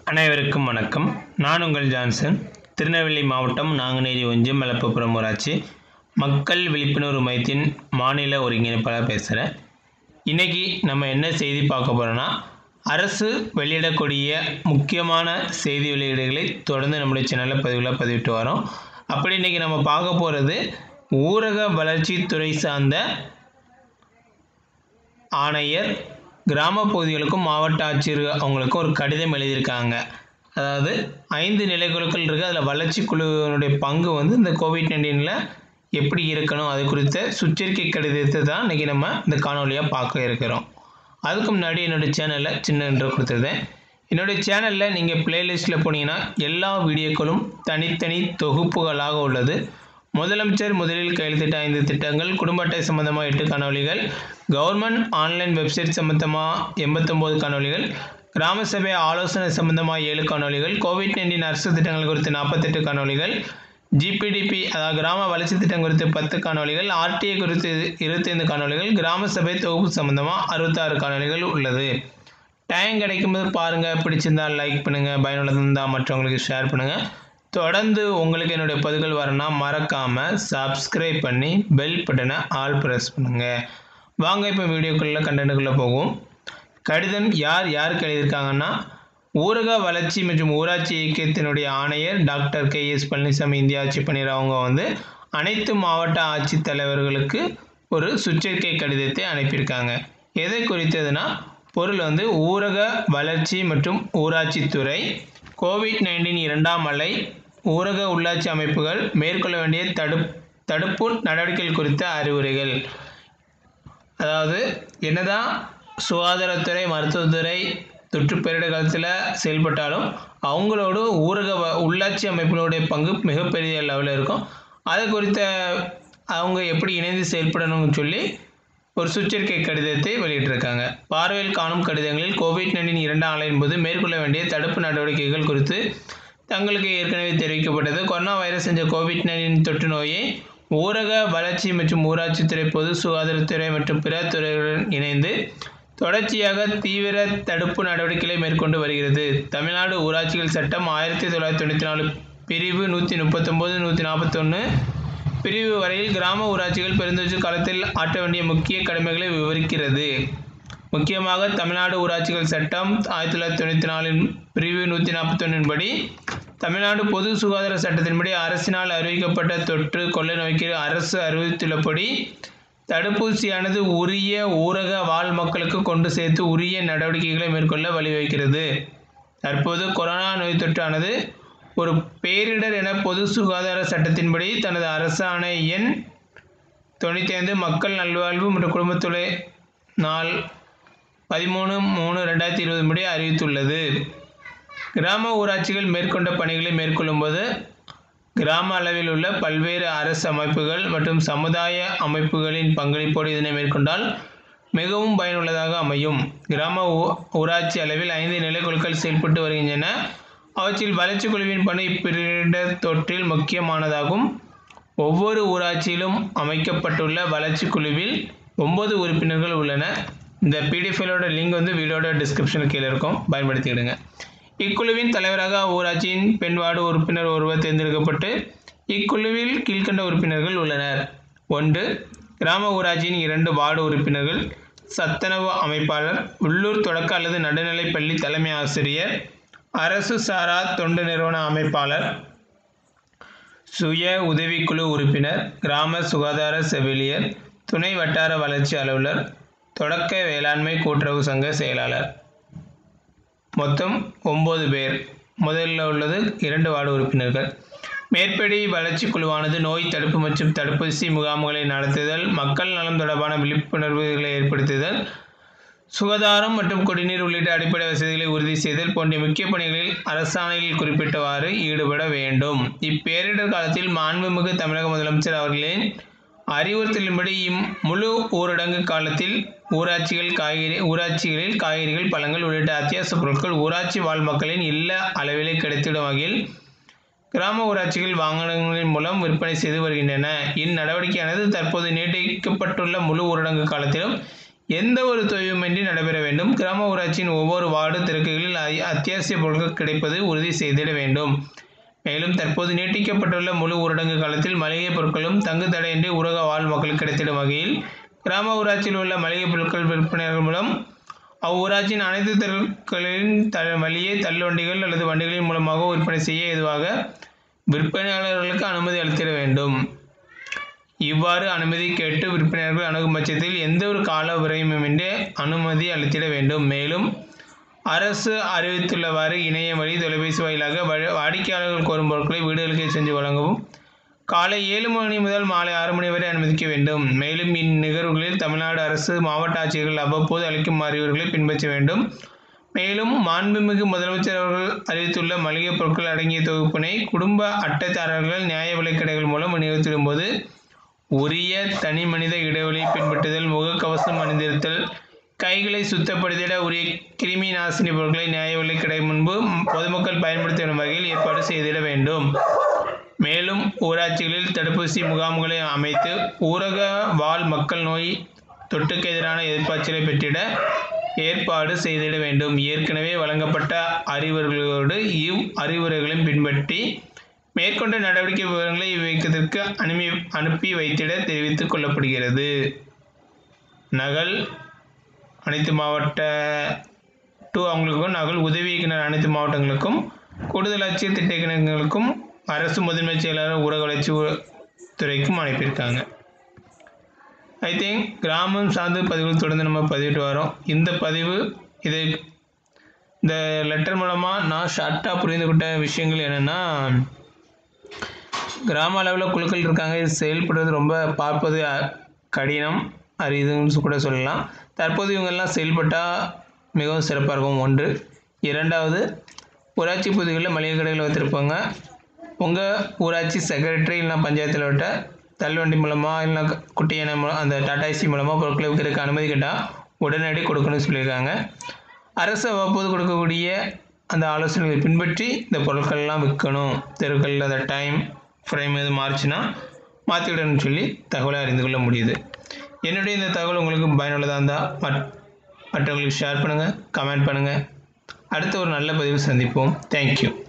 அனைவருக்கும் வணக்கம் நான் உங்கள் ஜான்சன் திருநெல்வேலி மாவட்டம் நாங்குநேரி ஒன்றியம் மலப்புப்புறம் ஊராட்சி மக்கள் விழிப்புணர்வு மையத்தின் மாநில ஒருங்கிணைப்பாளர் பேசுகிறேன் இன்றைக்கி நம்ம என்ன செய்தி பார்க்க போகிறோன்னா அரசு வெளியிடக்கூடிய முக்கியமான செய்தி வெளியீடுகளை தொடர்ந்து நம்முடைய சேனலில் பதிவுகளாக பதிவிட்டு வரோம் அப்படி இன்றைக்கி நம்ம பார்க்க போகிறது ஊரக வளர்ச்சித்துறை சார்ந்த ஆணையர் கிராம பகுதிகளுக்கும் மாவட்ட ஆட்சியர் அவங்களுக்கும் ஒரு கடிதம் எழுதியிருக்காங்க அதாவது ஐந்து நிலைக்குழுக்கள் இருக்குது அதில் வளர்ச்சி குழுவினுடைய பங்கு வந்து இந்த கோவிட் நைன்டீனில் எப்படி இருக்கணும் அது குறித்த சுற்றறிக்கை கடிதத்தை தான் இன்றைக்கி நம்ம இந்த காணொலியாக பார்க்க இருக்கிறோம் அதுக்கு முன்னாடி என்னுடைய சேனலில் சின்ன இன்ட்ரோ கொடுத்துருந்தேன் என்னுடைய சேனலில் நீங்கள் பிளேலிஸ்ட்டில் போனீங்கன்னா எல்லா வீடியோக்களும் தனித்தனி தொகுப்புகளாக உள்ளது முதலமைச்சர் முதலில் கையெழுத்திட்ட ஐந்து திட்டங்கள் குடும்ப அட்டை சம்பந்தமாக எட்டு காணொலிகள் கவர்மெண்ட் ஆன்லைன் வெப்சைட் சம்பந்தமாக எண்பத்தொம்போது காணொலிகள் கிராம சபை ஆலோசனை சம்பந்தமாக ஏழு காணொலிகள் கோவிட் நைன்டீன் அரசு திட்டங்கள் குறித்து நாற்பத்தெட்டு காணொலிகள் ஜிபிடிபி அதாவது கிராம வளர்ச்சி திட்டம் குறித்து பத்து காணொலிகள் ஆர்டிஐ குறித்து இருபத்தைந்து காணொலிகள் கிராம சபை தொகுப்பு சம்பந்தமாக அறுபத்தாறு காணொலிகள் உள்ளது டைம் கிடைக்கும்போது பாருங்கள் பிடிச்சிருந்தால் லைக் பண்ணுங்கள் பயனுள்ளதாக இருந்தால் மற்றவங்களுக்கு ஷேர் பண்ணுங்கள் தொடர்ந்து உங்களுக்கு என்னுடைய பதிவுகள் வரணும்னா மறக்காமல் சப்ஸ்கிரைப் பண்ணி பெல் பட்டனை ஆல் ப்ரெஸ் பண்ணுங்கள் வாங்க இப்போ வீடியோக்குள்ளே கண்டென்ட்டுக்குள்ளே போகும் கடிதம் யார் யாருக்கு எழுதியிருக்காங்கன்னா ஊரக வளர்ச்சி மற்றும் ஊராட்சி இயக்கத்தினுடைய ஆணையர் டாக்டர் கே எஸ் பழனிசாமி இந்திய ஆட்சி பணியர் அவங்க வந்து அனைத்து மாவட்ட ஆட்சித்தலைவர்களுக்கு ஒரு சுற்றறிக்கை கடிதத்தை அனுப்பியிருக்காங்க எதை குறித்ததுன்னா பொருள் வந்து ஊரக வளர்ச்சி மற்றும் ஊராட்சித்துறை கோவிட் நைன்டீன் இரண்டாம் அலை ஊரக உள்ளாட்சி அமைப்புகள் மேற்கொள்ள வேண்டிய தடுப் தடுப்பு நடவடிக்கைகள் குறித்த அறிவுரைகள் அதாவது என்னதான் சுகாதாரத்துறை மருத்துவத்துறை தொற்று பேரிடர் காலத்தில் செயல்பட்டாலும் அவங்களோட ஊரக வ- உள்ளாட்சி அமைப்புகளுடைய பங்கு மிகப்பெரிய லெவலில் இருக்கும் அது குறித்த அவங்க எப்படி இணைந்து செயல்படணும்னு சொல்லி ஒரு சுற்றறிக்கை கடிதத்தை வெளியிட்டிருக்காங்க பார்வையில் காணும் கடிதங்களில் கோவிட் நைன்டீன் இரண்டாம் அலையின் போது மேற்கொள்ள வேண்டிய தடுப்பு நடவடிக்கைகள் குறித்து தங்களுக்கு ஏற்கனவே தெரிவிக்கப்பட்டது கொரோனா வைரஸ் என்ற கோவிட் நைன்டீன் தொற்று நோயை ஊரக வளர்ச்சி மற்றும் ஊராட்சித்துறை பொது சுகாதாரத்துறை மற்றும் பிற துறைகளுடன் இணைந்து தொடர்ச்சியாக தீவிர தடுப்பு நடவடிக்கைகளை மேற்கொண்டு வருகிறது தமிழ்நாடு ஊராட்சிகள் சட்டம் ஆயிரத்தி தொள்ளாயிரத்தி தொண்ணூற்றி நாலு பிரிவு நூற்றி முப்பத்தொம்போது நூற்றி நாற்பத்தொன்று பிரிவு வரையில் கிராம ஊராட்சிகள் பெருந்தொற்று காலத்தில் ஆற்ற வேண்டிய முக்கிய கடமைகளை விவரிக்கிறது முக்கியமாக தமிழ்நாடு ஊராட்சிகள் சட்டம் ஆயிரத்தி தொள்ளாயிரத்தி தொண்ணூற்றி நாலின் பிரிவு நூற்றி நாற்பத்தொன்னின் படி தமிழ்நாடு பொது சுகாதார சட்டத்தின்படி அரசினால் அறிவிக்கப்பட்ட தொற்று கொள்ளை நோய்க்கு அரசு அறிவித்துள்ளபடி தடுப்பூசியானது உரிய ஊரக வாழ் மக்களுக்கு கொண்டு சேர்த்து உரிய நடவடிக்கைகளை மேற்கொள்ள வழிவகுக்கிறது தற்போது கொரோனா நோய் தொற்றானது ஒரு பேரிடர் என பொது சுகாதார சட்டத்தின்படி தனது அரசாணை எண் தொண்ணூற்றி ஐந்து மக்கள் நல்வாழ்வு மற்றும் குடும்பத்துறை நாள் பதிமூணு மூணு ரெண்டாயிரத்தி இருபது படி அறிவித்துள்ளது கிராம ஊராட்சிகள் மேற்கொண்ட பணிகளை மேற்கொள்ளும்போது கிராம அளவில் உள்ள பல்வேறு அரசு அமைப்புகள் மற்றும் சமுதாய அமைப்புகளின் பங்களிப்போடு இதனை மேற்கொண்டால் மிகவும் பயனுள்ளதாக அமையும் கிராம ஊ- ஊராட்சி அளவில் ஐந்து நிலைக்குழுக்கள் செயல்பட்டு வருகின்றன அவற்றில் வளர்ச்சி குழுவின் பணி இப்பேரிடர் தொற்றில் முக்கியமானதாகும் ஒவ்வொரு ஊராட்சியிலும் அமைக்கப்பட்டுள்ள வளர்ச்சி குழுவில் ஒன்பது உறுப்பினர்கள் உள்ளன இந்த பிடிஎஃப்லோட லிங்க் வந்து வீடியோட டிஸ்கிரிப்ஷனுக்கு கீழே இருக்கும் பயன்படுத்திக்கிடுங்க இக்குழுவின் தலைவராக ஊராட்சியின் பெண் வார்டு உறுப்பினர் ஒருவர் தேர்ந்தெடுக்கப்பட்டு இக்குழுவில் கீழ்க்கண்ட உறுப்பினர்கள் உள்ளனர் ஒன்று கிராம ஊராட்சியின் இரண்டு வார்டு உறுப்பினர்கள் சத்துணவு அமைப்பாளர் உள்ளூர் தொடக்க அல்லது நடுநிலைப் பள்ளி தலைமை ஆசிரியர் அரசு சாரா தொண்டு நிறுவன அமைப்பாளர் சுய உதவிக்குழு உறுப்பினர் கிராம சுகாதார செவிலியர் துணை வட்டார வளர்ச்சி அலுவலர் தொடக்க வேளாண்மை கூட்டுறவு சங்க செயலாளர் மொத்தம் ஒம்பது பேர் முதலில் உள்ளது இரண்டு வார்டு உறுப்பினர்கள் மேற்படி வளர்ச்சி குழுவானது நோய் தடுப்பு மற்றும் தடுப்பூசி முகாம்களை நடத்துதல் மக்கள் நலம் தொடர்பான விழிப்புணர்வுகளை ஏற்படுத்துதல் சுகாதாரம் மற்றும் குடிநீர் உள்ளிட்ட அடிப்படை வசதிகளை உறுதி செய்தல் போன்ற முக்கிய பணிகளில் அரசாணையில் குறிப்பிட்டவாறு ஈடுபட வேண்டும் இப்பேரிடர் காலத்தில் மாண்புமிகு தமிழக முதலமைச்சர் அவர்களின் அறிவுறுத்தலின்படி இம் முழு ஊரடங்கு காலத்தில் ஊராட்சிகள் காய்கறி ஊராட்சிகளில் காய்கறிகள் பழங்கள் உள்ளிட்ட அத்தியாவசிய பொருட்கள் ஊராட்சி வாழ் மக்களின் இல்ல அளவிலே கிடைத்திடும் வகையில் கிராம ஊராட்சிகள் வாகனங்களின் மூலம் விற்பனை செய்து வருகின்றன இந்நடவடிக்கையானது தற்போது நீட்டிக்கப்பட்டுள்ள முழு ஊரடங்கு காலத்திலும் எந்த ஒரு தொய்வுமின்றி நடைபெற வேண்டும் கிராம ஊராட்சியின் ஒவ்வொரு வார்டு தெருக்குகளில் அ- அத்தியாவசிய பொருட்கள் கிடைப்பது உறுதி செய்திட வேண்டும் மேலும் தற்போது நீட்டிக்கப்பட்டுள்ள முழு ஊரடங்கு காலத்தில் மளிகை பொருட்களும் தங்கு தடையின்றி ஊரக வாழ் மக்களுக்கு கிடைத்திடும் வகையில் கிராம ஊராட்சியில் உள்ள மளிகை பொருட்கள் விற்பனையாளர்கள் மூலம் அவ்வூராட்சியின் அனைத்து தெருக்களின் த வழியே தள்ளுவண்டிகள் அல்லது வண்டிகளின் மூலமாக விற்பனை செய்ய ஏதுவாக விற்பனையாளர்களுக்கு அனுமதி அளித்திட வேண்டும் இவ்வாறு அனுமதி கேட்டு விற்பனையாளர்கள் அணுகும் பட்சத்தில் எந்த ஒரு கால விரயமுமின்றி அனுமதி அளித்திட வேண்டும் மேலும் அரசு அறிவித்துள்ளவாறு இணையம் வழி தொலைபேசி வாயிலாக வ- வாடிக்கையாளர்கள் கோரும் பொருட்களை வீடுகளுக்கே சென்று வழங்கவும் காலை ஏழு மணி முதல் மாலை ஆறு மணி வரை அனுமதிக்க வேண்டும் மேலும் இந்நிகழ்வுகளில் தமிழ்நாடு அரசு மாவட்ட ஆட்சியர்கள் அவ்வப்போது அளிக்கும் அறிவுரைகளை பின்பற்ற வேண்டும் மேலும் மாண்புமிகு முதலமைச்சர் அவர்கள் அறிவித்துள்ள மளிகை பொருட்கள் அடங்கிய தொகுப்பினை குடும்ப அட்டைதாரர்கள் நியாய விலைக் கடைகள் மூலம் விநியோகித்திடும் போது உரிய தனி மனித இடைவெளி பின்பற்றுதல் முகக்கவசம் அணிந்திருத்தல் கைகளை சுத்தப்படுத்திட உரிய கிருமி நாசினி பொருட்களை நியாய விலைக் கடை முன்பு பொதுமக்கள் பயன்படுத்தும் வகையில் ஏற்பாடு செய்திட வேண்டும் மேலும் ஊராட்சிகளில் தடுப்பூசி முகாம்களை அமைத்து ஊரக வாழ் மக்கள் நோய் தொற்றுக்கு எதிரான எதிர்ப்பாய்ச்சலை பெற்றிட ஏற்பாடு செய்திட வேண்டும் ஏற்கனவே வழங்கப்பட்ட அறிவுரைகளோடு இவ் அறிவுரைகளையும் பின்பற்றி மேற்கொண்ட நடவடிக்கை விவரங்களை இவ்வியக்கத்திற்கு அனுப்பி அனுப்பி வைத்திட தெரிவித்துக் கொள்ளப்படுகிறது நகல் அனைத்து மாவட்ட டூ அவங்களுக்கும் நகல் உதவி இயக்குனர் அனைத்து மாவட்டங்களுக்கும் கூடுதல் ஆட்சியர் திட்ட இயக்குநர்களுக்கும் அரசு முதன்மை செயலாளர் ஊரக வளர்ச்சி உ- துறைக்கும் அனுப்பியிருக்காங்க ஐ திங்க் கிராமம் சார்ந்த பதிவுகள் தொடர்ந்து நம்ம பதிவிட்டு வரோம் இந்த பதிவு இது இந்த லெட்டர் மூலமாக நான் ஷார்ட்டாக புரிந்துகிட்ட விஷயங்கள் என்னென்னா கிராம அளவில் குழுக்கள் இருக்காங்க இது செயல்படுறது ரொம்ப பார்ப்பது அ- கடினம் அரிதுன்னு கூட சொல்லலாம் தற்போது இவங்கெல்லாம் செயல்பட்டால் மிகவும் சிறப்பாக இருக்கும் ஒன்று இரண்டாவது ஊராட்சி பகுதிகளில் மளிகை கடைகள் வைத்திருப்பாங்க உங்கள் ஊராட்சி செக்ரட்டரி இல்லைனா பஞ்சாயத்தில் விட்ட தள்ளுவண்டி மூலமாக இல்லைனா குட்டி யானை மூலம் அந்த டாடா ஏசி மூலமாக பொருட்களை விற்கிறதுக்கு அனுமதி கேட்டால் உடனடி கொடுக்கணும்னு சொல்லியிருக்காங்க அரசு அவ்வப்போது கொடுக்கக்கூடிய அந்த ஆலோசனைகளை பின்பற்றி இந்த பொருட்கள்லாம் விற்கணும் தெருக்களில் அந்த டைம் ஃப்ரேம் எதுவும் மாறுச்சுன்னா மாற்றிவிடணும்னு சொல்லி தகவலை அறிந்து கொள்ள முடியுது என்னுடைய இந்த தகவல் உங்களுக்கு பயனுள்ளதாக இருந்தால் மட் மற்றவங்களுக்கு ஷேர் பண்ணுங்கள் கமெண்ட் பண்ணுங்கள் அடுத்த ஒரு நல்ல பதிவு சந்திப்போம் தேங்க்யூ